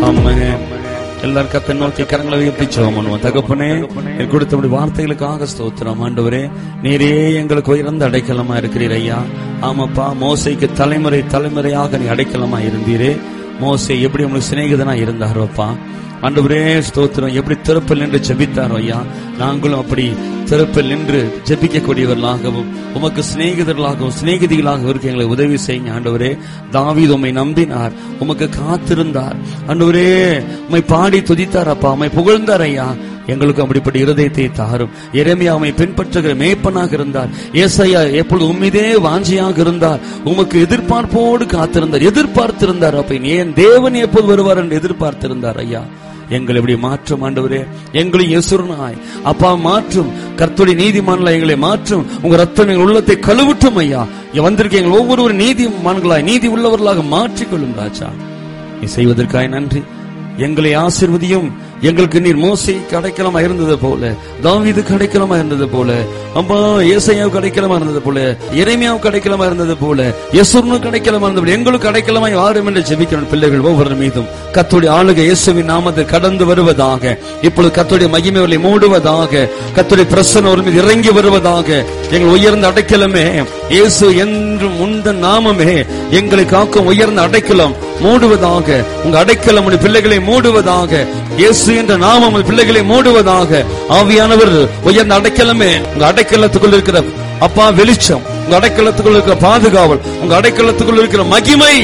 ஆமென் எல்லாரும் கத்தை நோக்கி கரங்களை உயர்த்தி ஜெபம் பண்ணுவோம் தகப்பனே என் கொடுத்தபடி வார்த்தைகளுக்காக ஸ்தோத்திரம் ஆண்டவரே நீரே எங்களுக்கு உயர்ந்த அடைக்கலமா இருக்கிறீர் ஐயா ஆமாப்பா மோசைக்கு தலைமுறை தலைமுறையாக நீ அடைக்கலமா இருந்தீரே மோசை எப்படி உங்களுக்கு சிநேகிதனா இருந்தாரோப்பா ஆண்டவரே ஸ்தோத்திரம் எப்படி திறப்பில் நின்று ஜெபித்தாரோ ஐயா நாங்களும் அப்படி திறப்பில் நின்று ஜெபிக்கக்கூடியவர்களாகவும் உமக்கு சிநேகிதர்களாகவும் சிநேகிதிகளாகவும் இருக்க எங்களை உதவி செய்யுங்க ஆண்டவரே தாவீது உம்மை நம்பினார் உமக்கு காத்திருந்தார் ஆண்டவரே உம்மை பாடி துதித்தார் அப்பா உம்மை புகழ்ந்தார் ஐயா எங்களுக்கு அப்படிப்பட்ட இருதயத்தை தாரும் எரேமியாவை பின்பற்றுகிற மேய்ப்பனாக இருந்தார் ஏசையா எப்பொழுது உம்மிதே வாஞ்சியாக இருந்தார் உமக்கு எதிர்பார்ப்போடு காத்திருந்தார் எதிர்பார்த்திருந்தார் அப்ப ஏன் தேவன் எப்போது வருவார் என்று எதிர்பார்த்திருந்தார் ஐயா எங்களை இப்படி மாற்றும் ஆண்டவரே எங்களை எசுரனாய் அப்பா மாற்றும் கர்த்தருடைய நீதிமான்களா எங்களை மாற்றும் உங்க ரத்தம் எங்கள் உள்ளத்தை கழுவுட்டும் ஐயா இங்க வந்திருக்க எங்கள் ஒவ்வொரு நீதிமான்களாய் நீதி உள்ளவர்களாக மாற்றிக்கொள்ளும் ராஜா நீ செய்வதற்காய் நன்றி எங்களை ஆசிர்வதியும் எங்களுக்கு நீர் மோசைக்கு அடைக்கலமா இருந்தது போல தாவீதுக்கு அடைக்கலமா இருந்தது போல அம்மா ஏசையாவுக்கு அடைக்கலமா இருந்தது போல இறைமையாவுக்கு அடைக்கலமா இருந்தது போல யசுர்னுக்கு அடைக்கலமா இருந்தது போல எங்களுக்கு அடைக்கலமாய் வாரும் என்று ஜெபிக்கிறோம் பிள்ளைகள் ஒவ்வொரு மீதும் கத்துடைய ஆளுகை இயேசுவின் நாமத்தில் கடந்து வருவதாக இப்பொழுது கத்துடைய மகிமைகளை மூடுவதாக கத்துடைய பிரசன்ன ஒரு மீது இறங்கி வருவதாக எங்கள் உயர்ந்த அடைக்கலமே இயேசு என்றும் உந்த நாமமே எங்களை காக்கும் உயர்ந்த அடைக்கலம் மூடுவதாக உங்க அடைக்கலம் உன் பிள்ளைகளை மூடுவதாக இயேசு என்ற நாமம் உன் பிள்ளைகளை மூடுவதாக ஆவியானவர் உயர்ந்த அடைக்கலமே உங்க அடைக்கலத்துக்குள் இருக்கிற அப்பா வெளிச்சம் உங்க அடைக்கலத்துக்குள் இருக்கிற பாதுகாவல் உங்க அடைக்கலத்துக்குள் இருக்கிற மகிமை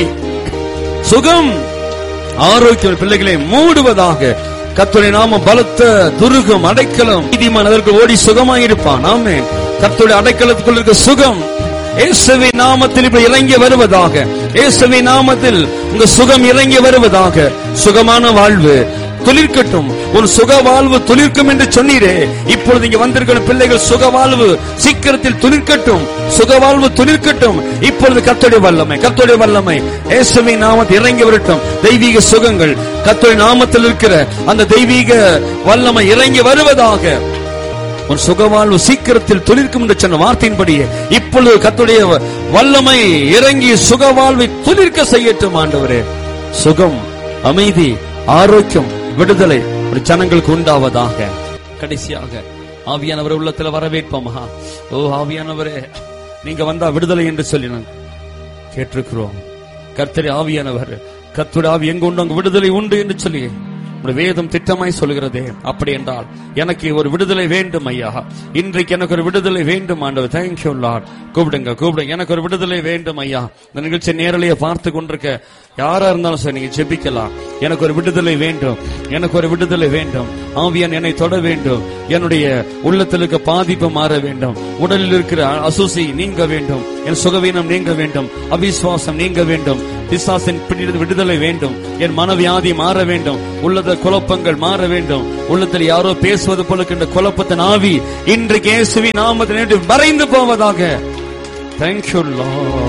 சுகம் ஆரோக்கியம் பிள்ளைகளை மூடுவதாக கத்துடைய நாம பலத்த துருகம் அடைக்கலம் நீதிமான் அதற்கு ஓடி சுகமாயிருப்பான் ஆமே கத்துடைய அடைக்கலத்துக்குள் இருக்க சுகம் இயேசுவின் நாமத்தில் இப்படி இறங்கி வருவதாக இயேசுவின் நாமத்தில் உங்க சுகம் இறங்கி வருவதாக சுகமான வாழ்வு துளிர்க்கட்டும் ஒரு சுக வாழ்வு துளிர்க்கும் என்று சொன்னீரே இப்பொழுது இங்க வந்திருக்கிற பிள்ளைகள் சுக வாழ்வு சீக்கிரத்தில் துளிர்க்கட்டும் சுக வாழ்வு துளிர்க்கட்டும் இப்பொழுது கத்தோடைய வல்லமை கத்தோடைய வல்லமை இயேசுவின் நாமத்தில் இறங்கி வரட்டும் தெய்வீக சுகங்கள் கத்தோடைய நாமத்தில் இருக்கிற அந்த தெய்வீக வல்லமை இறங்கி வருவதாக உன் சுகவாழ்வு சீக்கிரத்தில் துளிர்க்கும் என்று சொன்ன வார்த்தையின்படியே இப்பொழுது கத்துடைய வல்லமை இறங்கி சுகவாழ்வை துளிர்க்க செய்யட்டும் ஆண்டவரே சுகம் அமைதி ஆரோக்கியம் விடுதலை ஒரு ஜனங்களுக்கு உண்டாவதாக கடைசியாக ஆவியானவர் உள்ளத்துல வரவேற்போமா ஓ ஆவியானவரே நீங்க வந்தா விடுதலை என்று சொல்லி நான் கேட்டிருக்கிறோம் கர்த்தரை ஆவியானவர் கர்த்தருடைய ஆவி எங்க உண்டு அங்கு விடுதலை உண்டு என்று சொல்லி உம்முடைய வேதம் திட்டமாய் சொல்கிறதே அப்படி என்றால் எனக்கு ஒரு விடுதலை வேண்டும் ஐயா இன்றைக்கு எனக்கு ஒரு விடுதலை வேண்டும் ஆண்டவர் தேங்க்யூ லார்ட் கூப்பிடுங்க கூப்பிடுங்க எனக்கு ஒரு விடுதலை வேண்டும் ஐயா இந்த நிகழ்ச்சி நேரலையே பார்த்து கொண்டிருக்க யாரா இருந்தாலும் சரி நீங்க ஜெபிக்கலாம் எனக்கு ஒரு விடுதலை வேண்டும் எனக்கு ஒரு விடுதலை வேண்டும் ஆவியான் என்னை தொட வேண்டும் என்னுடைய உள்ளத்தில் இருக்க பாதிப்பு மாற வேண்டும் உடலில் இருக்கிற அசூசி நீங்க வேண்டும் என் சுகவீனம் நீங்க வேண்டும் அவிசுவாசம் நீங்க வேண்டும் பிசாசின் பிடித்து விடுதலை வேண்டும் என் மனவியாதி மாற வேண்டும் உள்ளத குழப்பங்கள் மாற வேண்டும் உள்ளத்தில் யாரோ பேசுவது போல இருக்கின்ற குழப்பத்தின் ஆவி இன்றைக்கு இயேசுவின் நாமத்தில் மறைந்து போவதாக தேங்க்யூ